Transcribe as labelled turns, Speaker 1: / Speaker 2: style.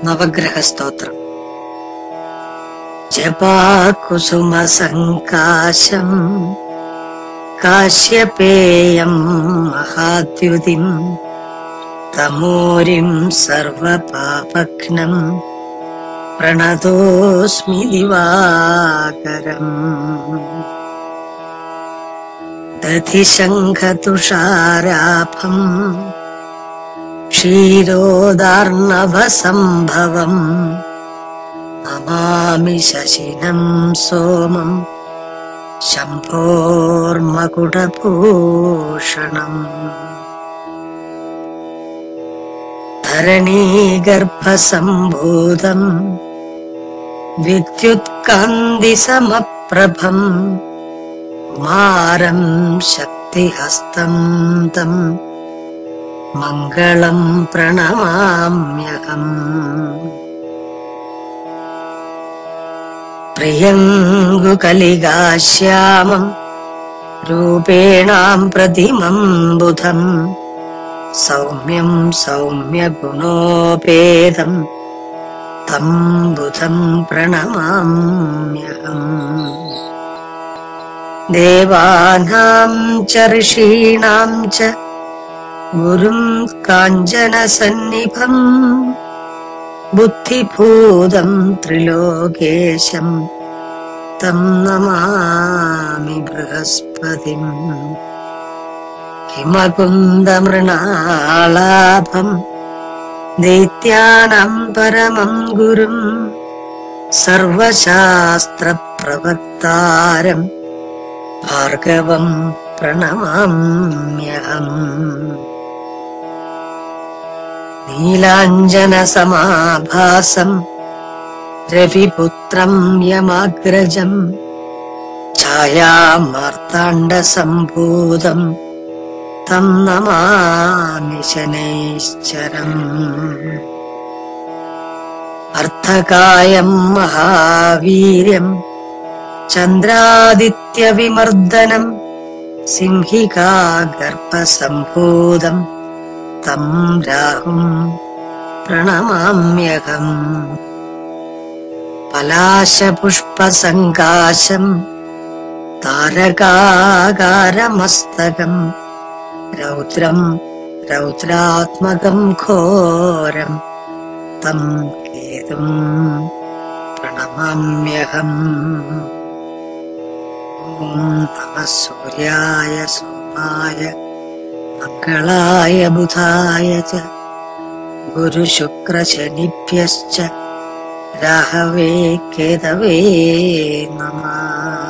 Speaker 1: നവഗ്രഹ സ്തോത്രം ജപാകുസുമ സങ്കാശം കാശ്യപേയം മഹാദ്യുതിം തമോരിം സർവപാപഘ്നം പ്രണതോസ്മി ദിവാകരം ദധിശംഖതുഷാരാഭം ക്ഷീരോദാർണവസംഭവം നമാമി ശശിനം സോമം ശംഭോർമകുടഭൂഷണം ധരണീഗർഭസംഭൂതം വിദ്യുത്കാന്തിസമപ്രഭം കുമാരം ശക്തിഹസ്തം തം മംഗളം പ്രണമാമ്യഹം പ്രിയങ്കുകലികാശ്യാമം രൂപേണാം പ്രതിമം ബുധം സൗമ്യം സൗമ്യഗുണോപേതം തം ബുധം പ്രണമാമ്യഹം ദേവാനാം ച ഋഷീണാം ച ഗുരും കാഞ്ചനസന്നിഭം ബുദ്ധിഭൂതം ത്രിലോകേശം തം നമാമി ബൃഹസ്പതിം ഹിമകുന്ദമൃണാളാഭം ദൈത്യാനാം പരമം ഗുരും സർവശാസ്ത്രപ്രവക്താരം ഭാർഗവം പ്രണമാമ്യഹം നീലാഞ്ജനസമാഭാസം രവിപുത്രം യമാഗ്രജം ഛായാമാർത്താണ്ഡസംഭൂതം തം നമാമി ശനൈശ്ചരം അർത്ഥകായം മഹാവീര്യം ചന്ദ്രാദിത്യവിമർദ്ദനം സിംഹികാഗർഭസംഭൂതം തം രാഹും പ്രണമാമ്യഹം പലാശപുഷ്പസങ്കാശം താരകാകാരമസ്തകം രൗദ്രം രൗദ്രാത്മകം ഘോരം തം കേതും പ്രണമാമ്യഹം ഓം നമ സൂര്യായ സോമായ മംഗളായ ബുധായ ച ഗുരുശുക്രശനിഭ്യശ്ച രാഹവേ കേതവേ നമ